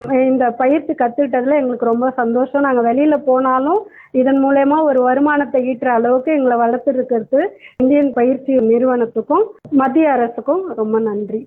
இந்த பயிற்சி கத்துக்கிட்டதுல எங்களுக்கு ரொம்ப சந்தோஷம் நாங்க வெளியில போனாலும் இதன் மூலயமா ஒரு வருமானத்தை ஈட்டுற அளவுக்கு எங்களை வளர்த்துருக்கிறது இந்தியன் பயிற்சி நிறுவனத்துக்கும் மத்திய அரசுக்கும் ரொம்ப நன்றி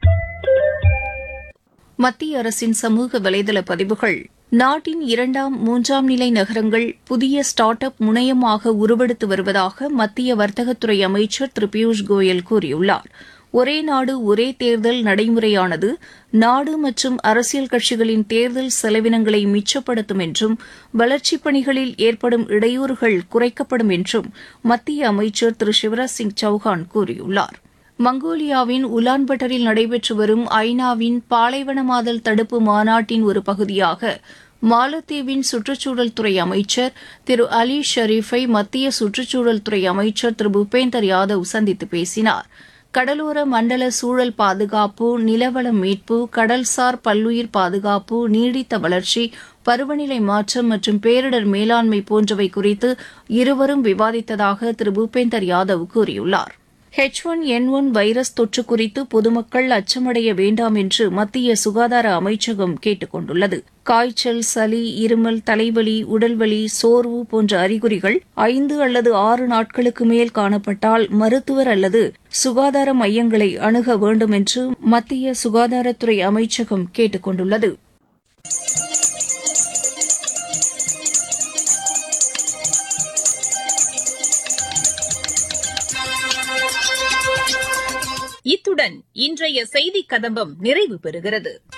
மத்திய அரசின் சமூக வலைதள பதிவுகள் நாட்டின் இரண்டாம் மூன்றாம் நிலை நகரங்கள் புதிய ஸ்டார்ட் அப் முனையமாக உருவெடுத்து வருவதாக மத்திய வர்த்தகத்துறை அமைச்சர் திரு பியூஷ் கோயல் கூறியுள்ளார் ஒரே நாடு ஒரே தேர்தல் நடைமுறையானது நாடு மற்றும் அரசியல் கட்சிகளின் தேர்தல் செலவினங்களை மிச்சப்படுத்தும் என்றும் வளர்ச்சிப் பணிகளில் ஏற்படும் இடையூறுகள் குறைக்கப்படும் என்றும் மத்திய அமைச்சர் திரு சிவராஜ் சிங் சௌஹான் கூறியுள்ளார் மங்கோலியாவின் உலான்பட்டரில் நடைபெற்று வரும் ஐநாவின் பாலைவனமாதல் தடுப்பு மாநாட்டின் ஒரு பகுதியாக மாலத்தீவின் சுற்றுச்சூழல் துறை அமைச்சர் திரு அலி ஷரீஃபை மத்திய சுற்றுச்சூழல் துறை அமைச்சர் திரு பூபேந்தர் யாதவ் சந்தித்து பேசினார் கடலோர மண்டல சூழல் பாதுகாப்பு நிலவள மீட்பு கடல்சார் பல்லுயிர் பாதுகாப்பு நீடித்த வளர்ச்சி பருவநிலை மாற்றம் மற்றும் பேரிடர் மேலாண்மை போன்றவை குறித்து இருவரும் விவாதித்ததாக திரு பூபேந்தர் யாதவ் கூறியுள்ளார் H one N one virus தொற்று குறித்து பொதுமக்கள் அச்சமடைய வேண்டாம் என்று மத்திய சுகாதார அமைச்சகம் கேட்டுக் கொண்டுள்ளது காய்ச்சல் சளி இருமல் தலைவலி உடல்வலி சோர்வு போன்ற அறிகுறிகள் ஐந்து அல்லது ஆறு நாட்களுக்கு மேல் காணப்பட்டால் மருத்துவர் அல்லது சுகாதார மையங்களை அணுக வேண்டும் என்று மத்திய சுகாதாரத்துறை அமைச்சகம் கேட்டுக் கொண்டுள்ளது இத்துடன் இன்றைய செய்திக் கதம்பம் நிறைவு பெறுகிறது